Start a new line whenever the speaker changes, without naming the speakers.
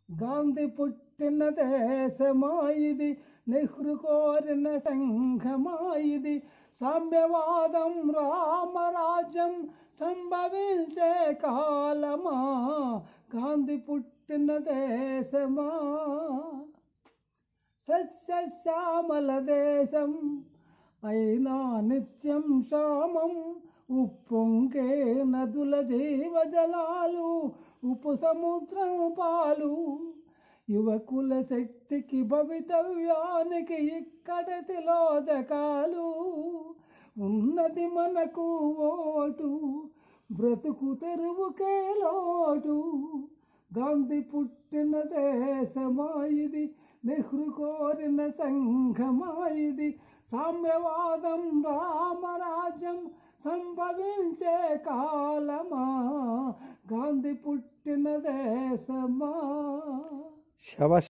గాంధీ పుట్టిన దేశమా ఇది నెహ్రు కోరిన సంఘమా ఇది సామ్యవాదం రామరాజ్యం సంభవించే కాలమా గాంధీ పుట్టిన దేశమా సస్యశ్యామల దేశం అయినా నిత్యం శ్యామం ఉప్పొంగే నదుల జీవజలాలు ఉపు సముద్రం పాలు యువకుల శక్తికి భవితవ్యానికి ఇక్కడతి లోజకాలు ఉన్నది మనకు ఓటు బ్రతుకు తెరువుకే లోటు గాంధీ పుట్టిన దేశమా ఇది నెహ్రు కోరిన సంఘమా ఇది సామ్యవాదం రామరాజ్యం సంభవించే కాలమా గాంధీ పుట్టిన దేశమా
శబాష్